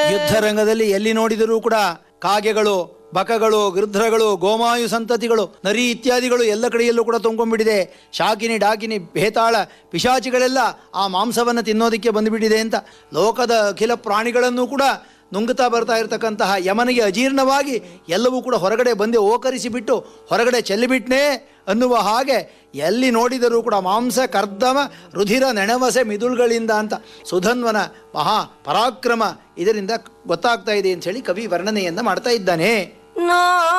ಯುದ್ಧ ರಂಗದಲ್ಲಿ ಎಲ್ಲಿ ನೋಡಿದರೂ ಕೂಡ ಕಾಗೆಗಳು ಬಕಗಳು ಗೃಧ್ರಗಳು ಗೋಮಾಯು ಸಂತತಿಗಳು ನರಿ ಇತ್ಯಾದಿಗಳು ಎಲ್ಲ ಕಡೆಯಲ್ಲೂ ಕೂಡ ತುಂಬಿಕೊಂಡಿದೆ ಶಾಕಿನಿ ಡಾಕಿನಿ ಭೇತಾಳ ಪಿಶಾಚಿಗಳೆಲ್ಲ ಆ ಮಾಂಸವನ್ನು ತಿನ್ನೋದಕ್ಕೆ ಬಂದುಬಿಟ್ಟಿದೆ ಅಂತ ಲೋಕದ ಅಖಿಲ ಪ್ರಾಣಿಗಳನ್ನು ಕೂಡ ನುಂಗುತ್ತಾ ಬರ್ತಾ ಇರತಕ್ಕಂತಹ ಯಮನಿಗೆ ಅಜೀರ್ಣವಾಗಿ ಎಲ್ಲವೂ ಕೂಡ ಹೊರಗಡೆ ಬಂದು ಓಕರಿಸಿಬಿಟ್ಟು ಹೊರಗಡೆ ಚೆಲ್ಲಿಬಿಟ್ನೇ ಅನ್ನುವ ಹಾಗೆ ಎಲ್ಲಿ ನೋಡಿದರೂ ಕೂಡ ಮಾಂಸ ಕರ್ದಮ ರುಧಿರ ನೆಣವಸೆ ಮಿದುಳುಗಳಿಂದ ಅಂತ ಸುಧನ್ವನ ಮಹಾ ಪರಾಕ್ರಮ ಇದರಿಂದ ಗೊತ್ತಾಗ್ತಾ ಇದೆ ಅಂತ ಹೇಳಿ ಕವಿ ವರ್ಣನೆಯನ್ನ ಮಾಡ್ತಾ ಇದ್ದಾನೆ ನಾ